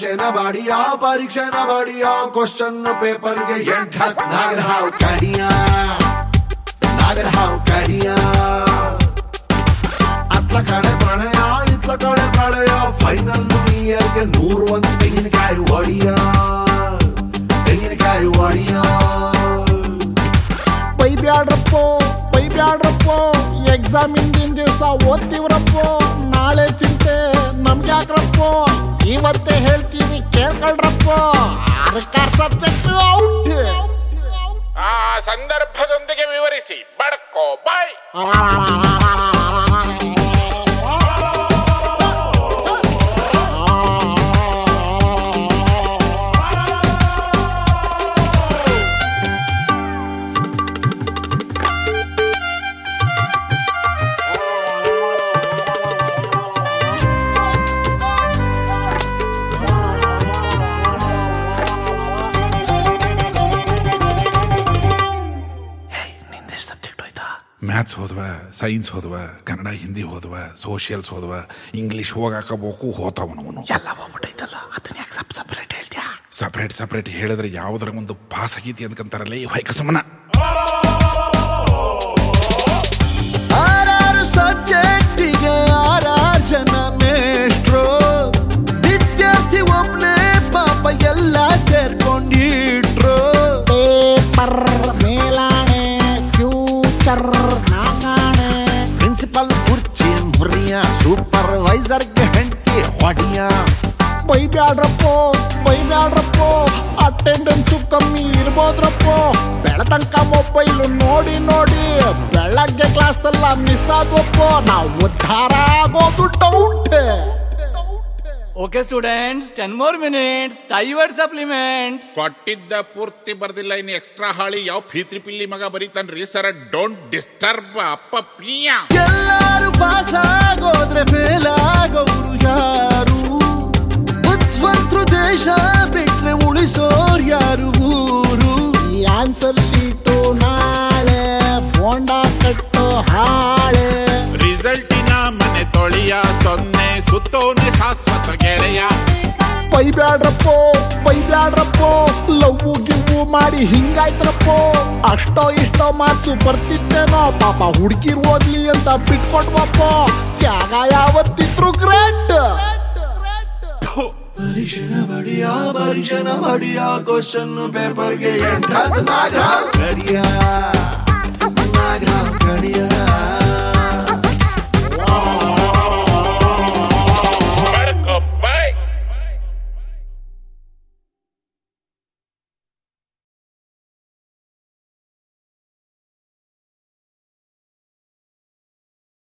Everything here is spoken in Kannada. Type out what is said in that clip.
ಪರೀಕ್ಷೆನ ಬಾಡಿಯ ಪರೀಕ್ಷೆನ ಬಾಡಿಯ ಕ್ವಶನ್ ಪೇಪರ್ಗೆ ಎಂಟ್ ಹತ್ ನಾಗರ ಹಾವು ಕಡಿಯ ನಾಗರ ಹಾವು ಕಡಿಯ ಅತ್ಲ ಕಡೆ ಪ್ರಣಯ ಇತ್ಲ ಕಡೆ ಪ್ರಳಯ ಫೈನಲ್ ಇಯರ್ಗೆ ನೂರು ಒಂದು ತೆಂಗಿನಕಾಯಿ ಒಡಿಯ ತೆಂಗಿನಕಾಯಿ ಒಡಿಯ ಬೈಬ್ಯಾಡ್ರಪ್ಪೋ ಬೈಬ್ಯಾಡ್ರಪ್ಪೋ ಎಕ್ಸಾಮ್ ಹಿಂದಿನ ದಿವಸ ಓದ್ತೀವ್ರಪ್ಪೋ ನಾಳೆ ಚಿಂತೆ ನಮ್ಗೆ ಯಾಕ್ರಪ್ಪೋ ಇವತ್ತೇ ಹೇಳ್ತೀವಿ ಕೇಳ್ಕೊಳ್ರಪ್ಪೋ ಆರ್ಕಾರ್ ಸಬ್ಜೆಕ್ಟ್ ಔಟ್ ಆ ಸಂದರ್ಭದೊಂದಿಗೆ ವಿವರಿಸಿ ಬಡ್ಕೋ ಬಾಯ್ ಮ್ಯಾಥ್ಸ್ ಹೋದ್ವ ಸೈನ್ಸ್ ಹೋದ್ವ ಕನ್ನಡ ಹಿಂದಿ ಹೋದ್ವ ಸೋಷಿಯಲ್ಸ್ ಹೋದ್ವ ಇಂಗ್ಲಿಷ್ ಹೋಗಾಕಬೇಕು ಹೋತಾವನವನು ಎಲ್ಲ ಹೋಗ್ಬಿಟ್ಟೈತಲ್ಲ ಅದನ್ನ ಯಾಕೆ ಸಪ್ ಸಪ್ರೇಟ್ ಹೇಳ್ತೀಯಾ ಸಪ್ರೇಟ್ ಸಪ್ರೇಟ್ ಹೇಳಿದ್ರೆ ಯಾವುದರ ಒಂದು ಪಾಸ್ ಆಗೈತಿ ಅಂದ್ಕಂತಾರಲ್ಲ ಈ ವೈಕ ಸುಮ್ಮನ ಆರಾರು ಸಬ್ಜೆಕ್ಟಿಗೆ ಆರಾರು ಜನ ಮೇಷ್ಟ್ರು ವಿದ್ಯಾರ್ಥಿ ಒಬ್ನೇ ಪಾಪ ಎಲ್ಲ ಸೇರ್ಕೊಂಡಿಟ್ರು ಪೇಪರ್ ಮೇಲಾಣೆ ಫ್ಯೂಚರ್ ನಾಗಾಣೆ ಪ್ರಿನ್ಸಿಪಲ್ ಕುರ್ಚಿ ಮುರಿಯ ಸೂಪರ್ವೈಸರ್ಗೆ ಹೆಂಡತಿ ಹೊಡಿಯ ಬೈಬ್ಯಾಡ್ರಪ್ಪೋ ಬೈಬ್ಯಾಡ್ರಪ್ಪೋ ಅಟೆಂಡೆನ್ಸು ಕಮ್ಮಿ ಇರ್ಬೋದ್ರಪ್ಪೋ ಬೆಳತನಕ ಮೊಬೈಲು ನೋಡಿ ನೋಡಿ ಬೆಳಗ್ಗೆ ಕ್ಲಾಸ್ ಎಲ್ಲ ಮಿಸ್ ಆದ್ವಪ್ಪೋ ನಾವು ಉದ್ಧಾರ ಆಗೋದು doubt Okay, students, 10 more minutes. Tired supplements. ಕೊಟ್ಟಿದ್ದ ಪೂರ್ತಿ ಬರ್ದಿಲ್ಲ ಇನ್ನು ಎಕ್ಸ್ಟ್ರಾ ಹಾಳಿ ಯಾವ ಫೀತ್ರಿ ಪಿಲ್ಲಿ ಮಗ ಬರೀತಾನ್ರಿ ಸರ ಡೋಂಟ್ ಡಿಸ್ಟರ್ಬ್ ಅಪ್ಪ ಪಿಯ ಎಲ್ಲಾರು ಪಾಸ್ ಆಗೋದ್ರೆ ಫೇಲ್ ಆಗೋರು ಯಾರು ಬುದ್ಧಿವಂತರು ದೇಶ ಬಿಟ್ರೆ ಉಳಿಸೋರ್ ಯಾರು ಊರು ಈ ಆನ್ಸರ್ ಶೀಟು ನಾಳೆ ಬೋಂಡ ಕಟ್ಟೋ ಹಾಳೆ ರಿಸಲ್ಟಿನ ಮನೆ ತೊಳೆಯ ಸೊನ್ನೆ ಸುತ್ತೋನೆ ಶಾಶ್ವತ ಗೆಳೆಯ ಬೈಬ್ಯಾಡ್ರಪ್ಪೋ ಬೈಬ್ಯಾಡ್ರಪ್ಪೋ ಲವ್ ಗಿವ್ ಮಾಡಿ ಹಿಂಗಾಯ್ತ್ರಪ್ಪೋ ಅಷ್ಟೋ ಇಷ್ಟೋ ಮಾರ್ಕ್ಸು ಬರ್ತಿತ್ತೇನೋ ಪಾಪ ಹುಡುಗಿರ್ ಓದ್ಲಿ ಅಂತ ಬಿಟ್ಕೊಟ್ವಪ್ಪೋ ತ್ಯಾಗ ಯಾವತ್ತಿದ್ರು ಗ್ರೇಟ್ ಪರೀಕ್ಷೆನ ಬಡಿಯ ಪರೀಕ್ಷೆನ ಬಡಿಯ ಕ್ವಶನ್ ಪೇಪರ್ಗೆ ಎಂಟಾದ ನಾಗ ಕಡಿಯ